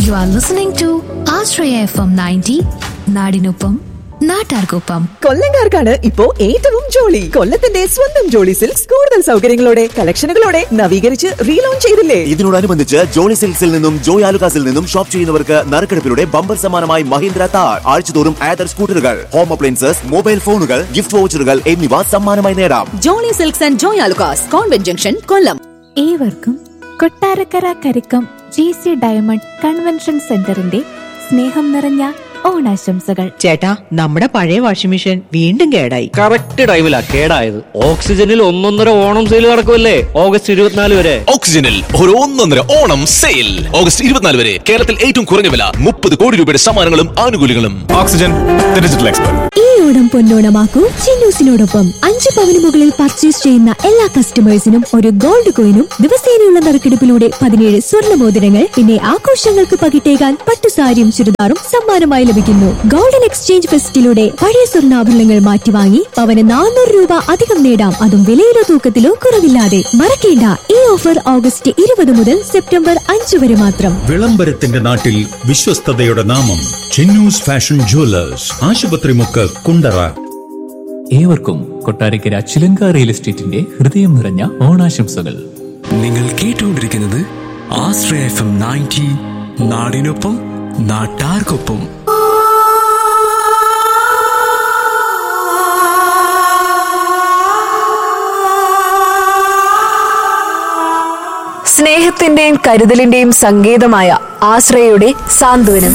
You are listening to Ashraya FM 90, നാടിനൊപ്പം നാട്ടാർക്കൊപ്പം കൊല്ലങ്കാർക്കാണ് ഇപ്പോ ഏറ്റവും ജോളി കൊല്ലത്തിന്റെ സ്വന്തം ജോളി സിൽക്സ് കൂടുതൽ സൗകര്യങ്ങളോടെ കളക്ഷനുകളോടെ നവീകരിച്ച് റീലോഞ്ച് ചെയ്തില്ലേ ഇതിനോടനുബന്ധിച്ച് ജോളി സിൽക്സിൽ നിന്നും ജോയ് ആലുകാസിൽ നിന്നും ഷോപ്പ് ചെയ്യുന്നവർക്ക് നറുക്കെടുപ്പിലൂടെ ബമ്പർ സമ്മാനമായി മഹീന്ദ്ര താർ ആഴ്ചതോറും ആദർ സ്കൂട്ടറുകൾ ഹോം അപ്ലയൻസസ് മൊബൈൽ ഫോണുകൾ ഗിഫ്റ്റ് വൗച്ചറുകൾ എന്നിവ സമ്മാനമായി നേടാം Jolly Silks and Joy Alukkas convent junction Kollam ഏവർക്കും Kottarakkara Karikkam G C diamond convention സെന്ററിന്റെ സ്നേഹം നിറഞ്ഞ ഓണാശംസകൾ ചേട്ടാ നമ്മുടെ പഴയ വാഷിംഗ് മെഷീൻ വീണ്ടും കേടായി കറക്റ്റ് ടൈമിലാ കേടായത് ഓക്സിജനിൽ ഒന്നൊന്നര ഓണം സെയിൽ നടക്കുമല്ലേ ഓഗസ്റ്റ് ഇരുപത്തിനാല് വരെ ഓക്സിജനിൽ ഒരു ഒന്നൊന്നര ഓണം സെയിൽ ഓഗസ്റ്റ് ഇരുപത്തിനാല് വരെ കേരളത്തിൽ ഏറ്റവും കുറഞ്ഞ വില മുപ്പത് കോടി രൂപയുടെ സമ്മാനങ്ങളും ആനുകൂല്യങ്ങളും ഓക്സിജൻ ഡിജിറ്റൽ എക്സ്പെർട്ട് ഈ ഓണം പൊന്നോണമാക്കൂ ചിന്നൂസിനോടൊപ്പം അഞ്ച് പവന് മുകളിൽ പർച്ചേസ് ചെയ്യുന്ന എല്ലാ കസ്റ്റമേഴ്സിനും ഒരു ഗോൾഡ് കോയിനും ദിവസേനയുള്ള നറുക്കെടുപ്പിലൂടെ പതിനേഴ് സ്വർണ്ണ മോതിരങ്ങൾ പിന്നെ ആഘോഷങ്ങൾക്ക് പകിട്ടേകാൻ പട്ടുസാരിയും ചുരിദാറും സമ്മാനമായി ലഭിക്കുന്നു ഗോൾഡൻ എക്സ്ചേഞ്ച് ഫെസ്റ്റിലൂടെ പഴയ സ്വർണ്ണാഭരണങ്ങൾ മാറ്റി വാങ്ങി പവന് നാനൂറ് രൂപ അധികം നേടാം അതും വിലയിലോ തൂക്കത്തിലോ കുറവില്ലാതെ മറക്കേണ്ട ഈ ഓഫർ ഓഗസ്റ്റ് ഇരുപത് മുതൽ സെപ്റ്റംബർ അഞ്ച് വരെ മാത്രം വിളംബരത്തിന്റെ നാട്ടിൽ വിശ്വസ്തതയുടെ നാമം ചിന്നൂസ് ഫാഷൻ ജ്വല്ലേഴ്സ് ആശുപത്രി മുക്ക് കുണ്ടറ ഏവർക്കും കൊട്ടാരക്കര ചിലങ്ക റിയൽ എസ്റ്റേറ്റിന്റെ ഹൃദയം നിറഞ്ഞ ഓണാശംസകൾ നിങ്ങൾ കേട്ടുകൊണ്ടിരിക്കുന്നത് ആശ്രയ എഫ് എം നയൻറ്റി നാടിനൊപ്പം നാട്ടാർക്കൊപ്പം സ്നേഹത്തിന്റെയും കരുതലിന്റെയും സങ്കേതമായ ആശ്രയയുടെ സാന്ത്വനം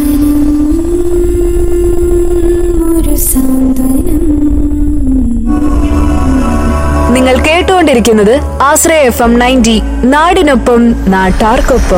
നിങ്ങൾ കേട്ടുകൊണ്ടിരിക്കുന്നത് ആശ്രയ എഫ് എം നയൻറ്റി നാടിനൊപ്പം നാട്ടാർക്കൊപ്പം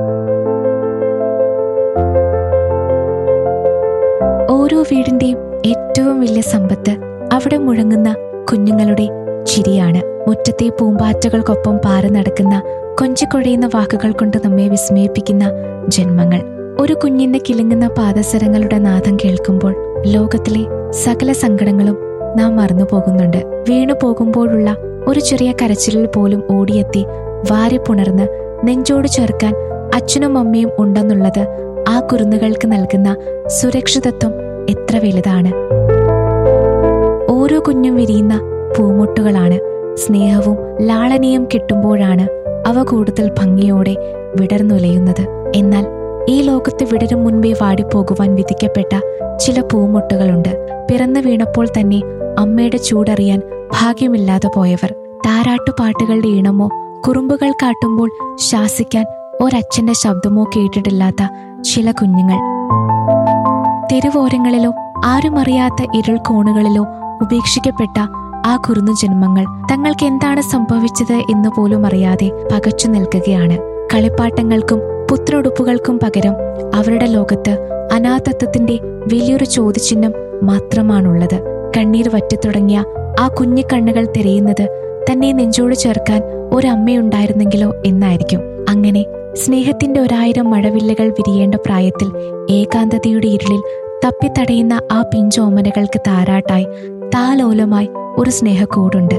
ഓരോ വീടിന്റെയും ഏറ്റവും വലിയ സമ്പത്ത് അവിടെ മുഴങ്ങുന്ന കുഞ്ഞുങ്ങളുടെ ചിരിയാണ് മുറ്റത്തെ പൂമ്പാറ്റകൾക്കൊപ്പം പാറി നടക്കുന്ന കൊഞ്ചിക്കൊഴയുന്ന വാക്കുകൾ കൊണ്ട് നമ്മെ വിസ്മയിപ്പിക്കുന്ന ജന്മങ്ങൾ ഒരു കുഞ്ഞിന്റെ കിലുങ്ങുന്ന പാദസരങ്ങളുടെ നാദം കേൾക്കുമ്പോൾ ലോകത്തിലെ സകല സങ്കടങ്ങളും നാം മറന്നു പോകുന്നുണ്ട് വീണു പോകുമ്പോഴുള്ള ഒരു ചെറിയ കരച്ചിലിൽ പോലും ഓടിയെത്തി വാരി പുണർന്ന് നെഞ്ചോട് ചേർക്കാൻ അച്ഛനും അമ്മയും ഉണ്ടെന്നുള്ളത് ആ കുരുന്നുകൾക്ക് നൽകുന്ന സുരക്ഷിതത്വം എത്ര വലുതാണ് ഓരോ കുഞ്ഞും വിരിയുന്ന പൂമുട്ടുകളാണ് സ്നേഹവും ലാളനയും കിട്ടുമ്പോഴാണ് അവ കൂടുതൽ ഭംഗിയോടെ വിടർന്നുലയുന്നത് എന്നാൽ ഈ ലോകത്ത് വിടരും മുൻപേ വാടിപ്പോകുവാൻ വിധിക്കപ്പെട്ട ചില പൂമുട്ടുകളുണ്ട് പിറന്നു വീണപ്പോൾ തന്നെ അമ്മയുടെ ചൂടറിയാൻ ഭാഗ്യമില്ലാതെ പോയവർ താരാട്ടുപാട്ടുകളുടെ ഈണമോ കുറുമ്പുകൾ കാട്ടുമ്പോൾ ശാസിക്കാൻ ഒരച്ഛന്റെ ശബ്ദമോ കേട്ടിട്ടില്ലാത്ത ചില കുഞ്ഞുങ്ങൾ തെരുവോരങ്ങളിലോ ആരും അറിയാത്ത ഇരുൾ കോണുകളിലോ ഉപേക്ഷിക്കപ്പെട്ട ആ കുറുന്നു ജന്മങ്ങൾ തങ്ങൾക്ക് എന്താണ് സംഭവിച്ചത് എന്ന് പോലും അറിയാതെ പകച്ചു നിൽക്കുകയാണ് കളിപ്പാട്ടങ്ങൾക്കും പുത്രൊടുപ്പുകൾക്കും പകരം അവരുടെ ലോകത്ത് അനാഥത്വത്തിന്റെ വലിയൊരു ചോദ്യചിഹ്നം മാത്രമാണുള്ളത് കണ്ണീർ വറ്റിത്തുടങ്ങിയ ആ കുഞ്ഞു കണ്ണുകൾ തിരയുന്നത് തന്നെ നെഞ്ചോട് ചേർക്കാൻ ഒരമ്മയുണ്ടായിരുന്നെങ്കിലോ എന്നായിരിക്കും അങ്ങനെ സ്നേഹത്തിന്റെ ഒരായിരം മഴവില്ലകൾ വിരിയേണ്ട പ്രായത്തിൽ ഏകാന്തതയുടെ ഇരുളിൽ തപ്പിത്തടയുന്ന ആ പിഞ്ചോമനകൾക്ക് താരാട്ടായി താലോലമായി ഒരു സ്നേഹക്കൂടുണ്ട്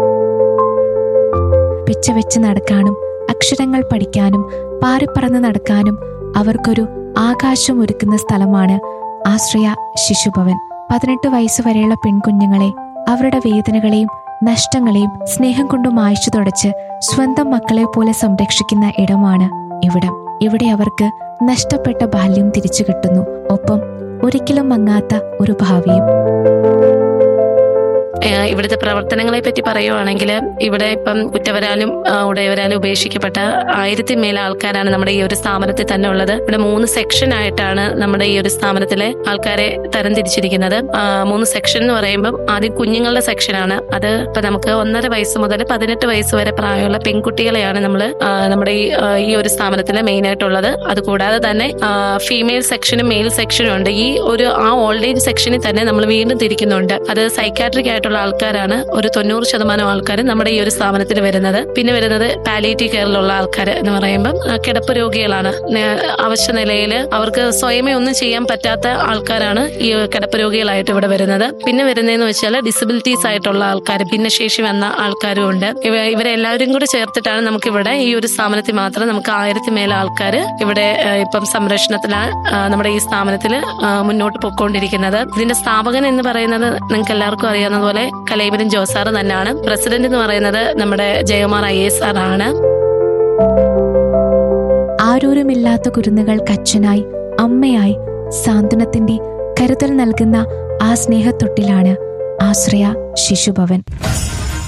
പിച്ച വെച്ച് നടക്കാനും അക്ഷരങ്ങൾ പഠിക്കാനും പാറിപ്പറന്ന് നടക്കാനും അവർക്കൊരു ആകാശം ഒരുക്കുന്ന സ്ഥലമാണ് ആശ്രയ ശിശുഭവൻ പതിനെട്ട് വയസ്സുവരെയുള്ള പെൺകുഞ്ഞുങ്ങളെ അവരുടെ വേദനകളെയും നഷ്ടങ്ങളെയും സ്നേഹം കൊണ്ട് മായ്ച്ചു തുടച്ച് സ്വന്തം മക്കളെ പോലെ സംരക്ഷിക്കുന്ന ഇടമാണ് ഇവിടം ഇവിടെ അവർക്ക് നഷ്ടപ്പെട്ട ബാല്യം തിരിച്ചു കിട്ടുന്നു ഒപ്പം ഒരിക്കലും മങ്ങാത്ത ഒരു ഭാവിയും ഏഹ് ഇവിടുത്തെ പ്രവർത്തനങ്ങളെ പറ്റി പറയുവാണെങ്കിൽ ഇവിടെ ഇപ്പം കുറ്റവരാലും ആ, ഉടയവരാലും ഉപേക്ഷിക്കപ്പെട്ട ആയിരത്തി മേൽ ആൾക്കാരാണ് നമ്മുടെ ഈ ഒരു സ്ഥാപനത്തിൽ തന്നെ ഉള്ളത് ഇവിടെ മൂന്ന് സെക്ഷൻ ആയിട്ടാണ് നമ്മുടെ ഈ ഒരു സ്ഥാപനത്തിലെ ആൾക്കാരെ തരംതിരിച്ചിരിക്കുന്നത് ആ, മൂന്ന് സെക്ഷൻ എന്ന് പറയുമ്പോൾ ആദ്യം കുഞ്ഞുങ്ങളുടെ സെക്ഷനാണ് അത് ഇപ്പൊ നമുക്ക് ഒന്നര വയസ്സ് മുതൽ പതിനെട്ട് വയസ്സ് വരെ പ്രായമുള്ള പെൺകുട്ടികളെയാണ് നമ്മൾ നമ്മുടെ ഈ ആ, ഈ ഒരു സ്ഥാപനത്തിൽ മെയിൻ ആയിട്ടുള്ളത് അതുകൂടാതെ തന്നെ ഫീമെയിൽ സെക്ഷനും മെയിൽ സെക്ഷനും ഉണ്ട് ഈ ഒരു ആ ഓൾഡ് ഏജ് സെക്ഷനിൽ തന്നെ നമ്മൾ വീണ്ടും തിരിക്കുന്നുണ്ട് അത് സൈക്കാട്രിക് ആയിട്ടുള്ള ആയിട്ടുള്ള ആൾക്കാരാണ് ഒരു തൊണ്ണൂറ് ശതമാനം ആൾക്കാർ നമ്മുടെ ഈ ഒരു സ്ഥാപനത്തിൽ വരുന്നത് പിന്നെ വരുന്നത് പാലിയേറ്റീവ് കെയറിലുള്ള ആൾക്കാർ എന്ന് പറയുമ്പം ആ, കിടപ്പ് രോഗികളാണ് നേ- അവശ്യ നിലയിൽ അവർക്ക് സ്വയമേ ഒന്നും ചെയ്യാൻ പറ്റാത്ത ആൾക്കാരാണ് ഈ കിടപ്പ് രോഗികളായിട്ട് ഇവിടെ വരുന്നത് പിന്നെ വരുന്നതെന്ന് വെച്ചാൽ ഡിസബിലിറ്റീസ് ആയിട്ടുള്ള ആൾക്കാർ ഭിന്നശേഷി വന്ന ആൾക്കാരും ഉണ്ട് ഇവ ഇവരെല്ലാവരും കൂടെ ചേർത്തിട്ടാണ് നമുക്കിവിടെ ഈ ഒരു സ്ഥാപനത്തിൽ മാത്രം നമുക്ക് ആയിരത്തി മേലെ ആൾക്കാർ ഇവിടെ ആ, ഇപ്പം സംരക്ഷണത്തിലാണ് ആ, നമ്മുടെ ഈ സ്ഥാപനത്തിൽ മുന്നോട്ട് പൊയ്ക്കൊണ്ടിരിക്കുന്നത് ഇതിന്റെ സ്ഥാപകൻ എന്ന് പറയുന്നത് നിങ്ങൾക്ക് എല്ലാവർക്കും അറിയാവുന്ന പോലെ കലൈബരൻ ജോസാറ് തന്നെയാണ് പ്രസിഡന്റ് എന്ന് പറയുന്നത് നമ്മുടെ ജയകുമാർ ഐ എസ് ആർ ആണ് ആരോരുമില്ലാത്ത കുരുന്നുകൾക്ക് അച്ഛനായി അമ്മയായി സാന്ത്വനത്തിന്റെ കരുതൽ നൽകുന്ന ആ സ്നേഹത്തൊട്ടിലാണ് ആശ്രയ ശിശുഭവൻ